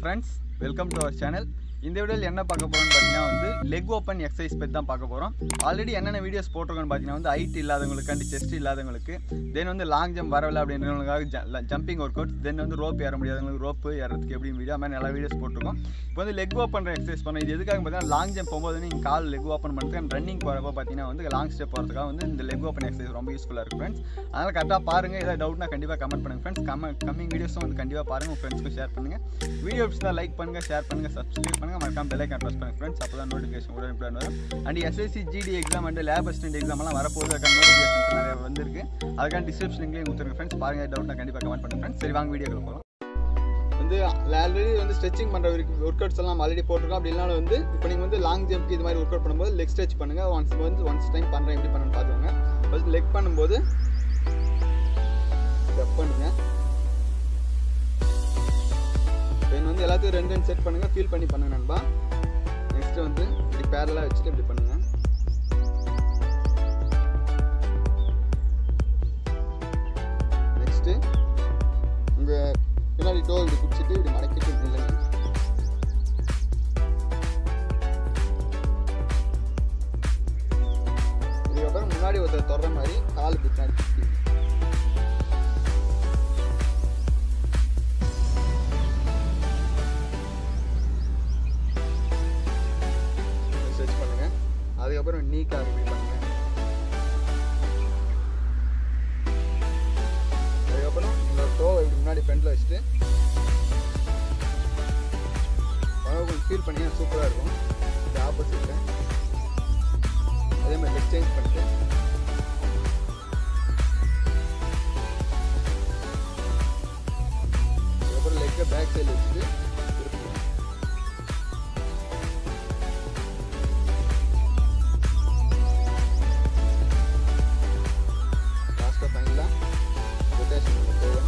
friends welcome to our channel இந்த வீடியோவில் என்ன பார்க்க போகிறோம்னு பார்த்தீங்கன்னா வந்து லெக் ஓப்பன் எக்ஸசைஸ் பற்றி தான் பார்க்க போகிறோம் ஆல்ரெடி என்னென்ன வீடியோஸ் போட்டிருக்கோன்னு பார்த்தீங்கன்னா வந்து ஹைட் இல்லாதவங்களுக்கு செஸ்ட் இல்லாதவங்களுக்கு தென் வந்து லாங் ஜம்ப் வரவில்லை அப்படின்றவங்களுக்காக ஜம்பிங் ஒர்க் அவுட் தென் வந்து ரோப் ஏற முடியாதவங்களுக்கு ரோப்பு ஏறதுக்கு எப்படி வீடியோ மாதிரி நிறைய வீடியோஸ் போட்டிருக்கோம் இப்போ வந்து லெக் ஓப்பன் எக்ஸசைஸ் பண்ணோம் இது எதுக்காக பார்த்தீங்கன்னா லாங் ஜம்ப் போகும்போது நீங்கள் கால் லெக் ஓப்பன் பண்ணுறதுக்கு அண்ட் ரன்னிங் போகிறப்ப பார்த்தீங்கன்னா வந்து லாங் ஸ்டெப் போகிறதுக்காக வந்து இந்த லெக் ஓப்பன் எக்ஸசைஸ் ரொம்ப யூஸ்ஃபுல்லாக இருக்கும் ஃப்ரெண்ட்ஸ் அதனால் கரெக்டாக பாருங்கள் ஏதாவது டவுட்னா கண்டிப்பாக கமெண்ட் பண்ணுங்கள் ஃப்ரெண்ட்ஸ் கம கம்மிங் வீடியோஸும் வந்து கண்டிப்பாக பாருங்கள் உங்கள் ஃப்ரெண்ட்ஸ்க்கு ஷேர் பண்ணுங்கள் வீடியோ தான் லைக் பண்ணுங்கள் ஷேர் பண்ணுங்கள் சப்ஸ்கிரைப் பண்ணுங்கள் மறக்காம பெல் ஐக்கான் ப்ரெஸ் பண்ணுங்கள் ஃப்ரெண்ட்ஸ் அப்போ தான் நோட்டிஃபிகேஷன் கூட இப்படி வரும் and SSC GD exam and lab assistant exam எல்லாம் வரப்போகுது அதுக்கான நோட்டிஃபிகேஷன் நிறைய வந்திருக்கு அதுக்கான டிஸ்கிரிப்ஷன் லிங்க்லேயும் கொடுத்துருங்க ஃப்ரெண்ட்ஸ் பாருங்கள் டவுட்னா கண்டிப்பாக கமெண்ட் பண்ணுங்கள் ஃப்ரெண்ட்ஸ் சரி வாங்க வீடியோக்கு போகலாம் வந்து ஆல்ரெடி வந்து ஸ்ட்ரெச்சிங் பண்ணுற ஒர்க் அவுட்ஸ் எல்லாம் ஆல்ரெடி போட்டிருக்கோம் அப்படி இல்லைனாலும் வந்து இப்போ நீங்கள் வந்து லாங் ஜம்ப் இது மாதிரி ஒர்க் அவுட் பண்ணும்போது லெக் ஸ்ட்ரெச் பண்ணுங்கள் ஒன்ஸ் வந்து ஒன்ஸ் டைம் பண்ணுறேன் எப்படி பண்ணணும்னு பார்த்துக்கோங்க ஃபர்ஸ்ட் லெக் பண்ணும்போது ஸ்டெப் பண்ணுங்க தென் வந்து எல்லாத்தையும் ரெண்டு ரெண்டு செட் பண்ணுங்க ஃபீல் பண்ணி பண்ணுங்க நண்பா நெக்ஸ்ட் வந்து இப்படி பேரலாக வச்சுட்டு இப்படி பண்ணுங்க நெக்ஸ்ட் உங்க பின்னாடி டோ இப்படி பிடிச்சிட்டு இப்படி மடக்கிட்டு இப்படி இல்லைங்க இதுக்கப்புறம் முன்னாடி ஒருத்தர் தொடர மாதிரி கால் பின்னாடி பிடிச்சி ஸ்ட்ரெச் பண்ணுங்க அதுக்கப்புறம் நீ கால் இப்படி பண்ணுங்க அதுக்கப்புறம் இந்த டோ இப்படி முன்னாடி ஃப்ரண்ட்ல வச்சுட்டு கொஞ்சம் ஃபீல் பண்ணி சூப்பராக இருக்கும் இது ஆப்போசிட்டில் அதே மாதிரி லெக் சேஞ்ச் பண்ணிட்டு அதுக்கப்புறம் லெக்கை பேக் சைடில் வச்சுட்டு திருப்புங்க லாஸ்ட்டாக ஃபைனலாக ரொட்டேஷன் போவேன்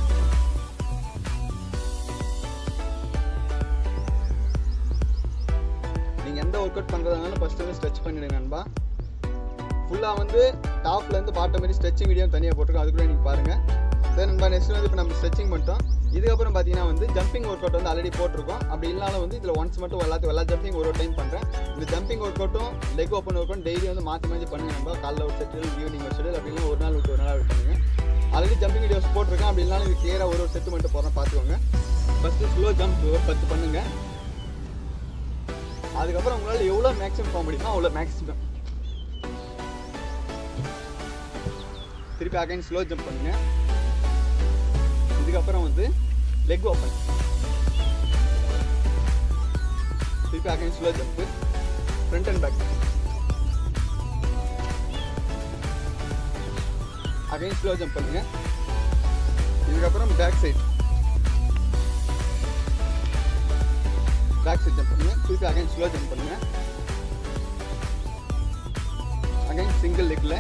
நீங்கள் எந்த ஒர்க் அவுட் பண்ணுறதுனாலும் ஃபஸ்ட்டு வந்து ஸ்ட்ரெச் பண்ணிடுங்க நண்பா ஃபுல்லாக வந்து டாப்லேருந்து பாட்டம் மாதிரி ஸ்ட்ரெச்சிங் வீடியோ தனியாக போட்டிருக்கோம் அது கூட நீங்கள் பாருங்கள் சரி நண்பா நெக்ஸ்ட் வந்து இப்போ நம்ம ஸ்ட்ரெச்சிங் பண்ணிட்டோம் இதுக்கப்புறம் பார்த்தீங்கன்னா வந்து ஜம்பிங் ஒர்க் அவுட் வந்து ஆல்ரெடி போட்டிருக்கோம் அப்படி இல்லைனாலும் வந்து இதில் ஒன்ஸ் மட்டும் எல்லாத்தையும் எல்லா ஜம்பிங் ஒரு ஒரு டைம் பண்ணுறேன் இந்த ஜம்பிங் ஒர்க் அவுட்டும் leg open workout daily வந்து மாற்றி மாற்றி பண்ணுங்க நண்பா காலைல ஒரு செட்டில் ஈவினிங் ஒரு செட்டில் அப்படின்னா ஒரு நாள் விட்டு ஒரு நாள் விட்டு பண்ணுங்க ஆல்ரெடி ஜம்பிங் வீடியோஸ் போட்டிருக்கேன் அப்படி இல்லைனாலும் இது கிளியராக ஒரு ஒரு செட்டு மட்டும் போகிறேன் பார்த்துக்கோங்க ஃபஸ்ட்டு ஸ்லோ ஜம்ப் ஒரு பத்து பண்ணுங்கள் அதுக்கப்புறம் உங்களால் எவ்வளோ மேக்ஸிமம் போக முடியுமோ அவ்வளோ மேக்ஸிமம் திருப்பி அகைன் ஸ்லோ ஜம்ப் பண்ணுங்க இதுக்கப்புறம் வந்து லெக் ஓப்பன் திருப்பி again slow jump front and back again slow jump பண்ணுங்க இதுக்கப்புறம் back side back side jump பண்ணுங்க திருப்பி அகைன் ஸ்லோ ஜம்ப் பண்ணுங்க அகைன் சிங்கிள் லெக்ல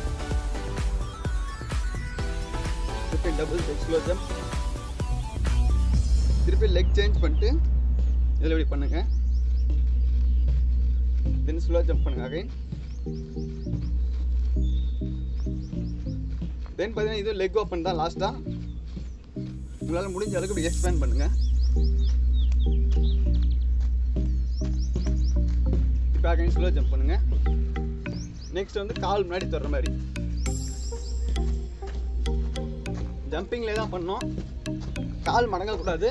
திருப்பி டபுள் ஸ்லோ ஜம்ப் திருப்பி லெக் சேஞ்ச் பண்ணிட்டு இதில் இப்படி பண்ணுங்க தென் ஸ்லோ ஜம்ப் பண்ணுங்க அகைன் தென் பார்த்தீங்கன்னா இது லெக் ஓப்பன் தான் லாஸ்ட்டாக உங்களால் முடிஞ்ச அளவுக்கு இப்படி எக்ஸ்பேண்ட் பண்ணுங்கள் இப்போ அகைன் ஸ்லோ ஜம்ப் பண்ணுங்க நெக்ஸ்ட் வந்து கால் முன்னாடி தர்ற மாதிரி ஜம்பிங்லேயே தான் பண்ணோம் கால் மடங்கக்கூடாது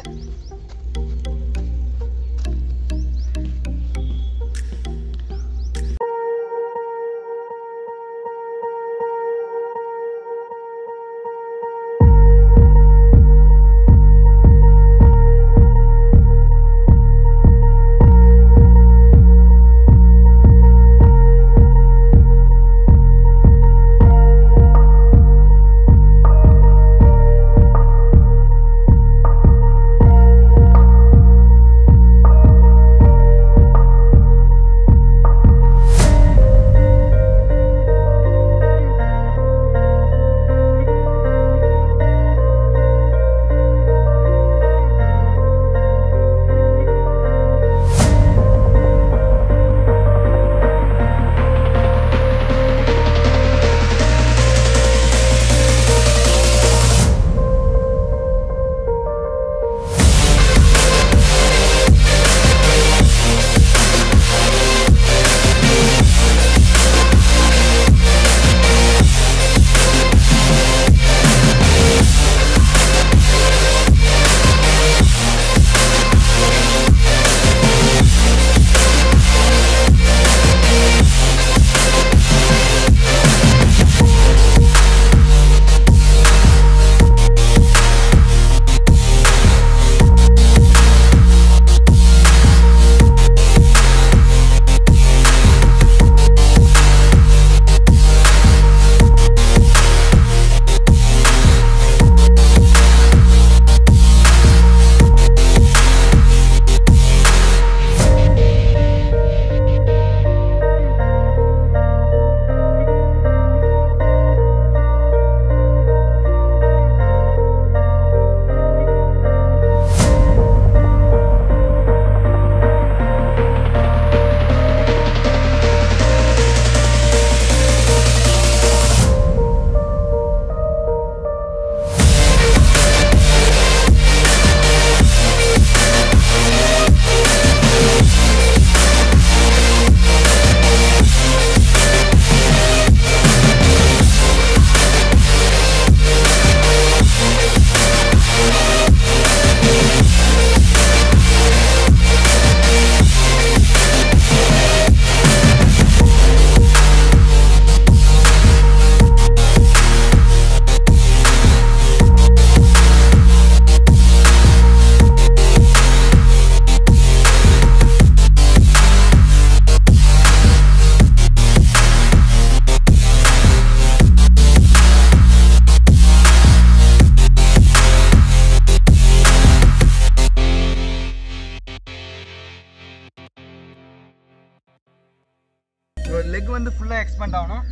லெக் வந்து ஃபுல்லாக எக்ஸ்பேண்ட் ஆகணும்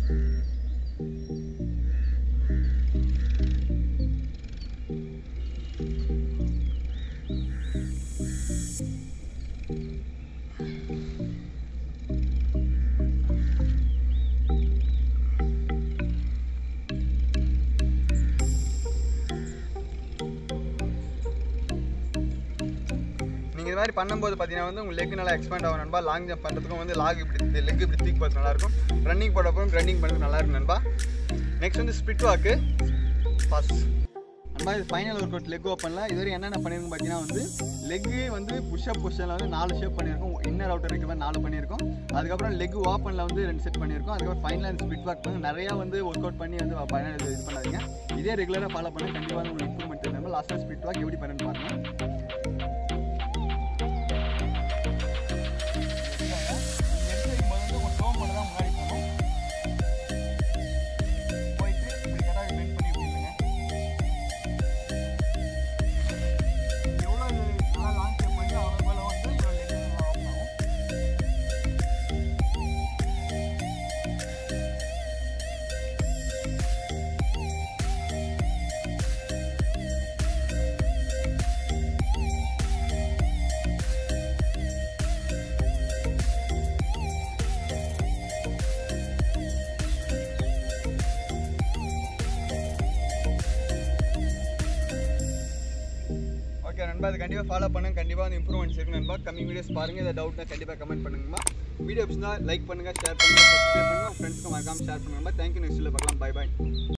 நீங்கள் இது மாதிரி பண்ணும்போது பார்த்தீங்கன்னா வந்து உங்கள் லெக் நல்லா எக்ஸ்பேண்ட் ஆகும் நண்பா லாங் ஜம்ப் பண்ணுறதுக்கும் வந்து லாக் இப்படி லெக் இப்படி தூக்கி பார்த்து நல்லாயிருக்கும் ரன்னிங் போடுறப்போ ரன்னிங் பண்ணுறது நல்லா இருக்கும் நண்பா நெக்ஸ்ட் வந்து ஸ்பிட் வாக்கு பாஸ் நண்பா இது ஃபைனல் ஒர்க் அவுட் லெக் ஓப்பனில் இதுவரை என்னென்ன பண்ணியிருக்கோம் பார்த்தீங்கன்னா வந்து லெக்கு வந்து புஷ்அப் பொசிஷனில் வந்து நாலு ஷேப் பண்ணியிருக்கோம் இன்னர் அவுட்டர் இருக்கிற மாதிரி நாலு பண்ணியிருக்கோம் அதுக்கப்புறம் லெக் ஓப்பனில் வந்து ரெண்டு செட் பண்ணியிருக்கோம் அதுக்கப்புறம் ஃபைனலாக இந்த ஸ்பிட் ஒர்க் பண்ணி நிறையா வந்து ஒர்க் அவுட் பண்ணி வந்து ஃபைனல் இது பண்ணாதீங்க இதே ரெகுலராக ஃபாலோ பண்ணி கண்டிப்பாக வந்து உங்களுக்கு இம்ப்ரூவ்மெண்ட் தெரியும் லாஸ்ட்டாக ஸ்பிட் வாக் எப்படி பண்ணுன்னு பாருங்கள் ஓகே நண்பா அது கண்டிப்பாக ஃபாலோ பண்ணுங்க கண்டிப்பாக வந்து இம்ப்ரூவ்மெண்ட்ஸ் இருக்கு நண்பா கம்மிங் வீடியோஸ் பாருங்க ஏதாவது டவுட்னா கண்டிப்பாக கமெண்ட் பண்ணுங்கம்மா வீடியோ பிடிச்சிருந்தா லைக் பண்ணுங்க ஷேர் பண்ணுங்க சப்ஸ்கிரைப் பண்ணுங்க உங்க ஃப்ரெண்ட்ஸ்க்கு மறக்காம ஷேர் பண்ணுங்க தேங்க்யூ நெக்ஸ்ட்டில் பார்க்கலாம் பை பை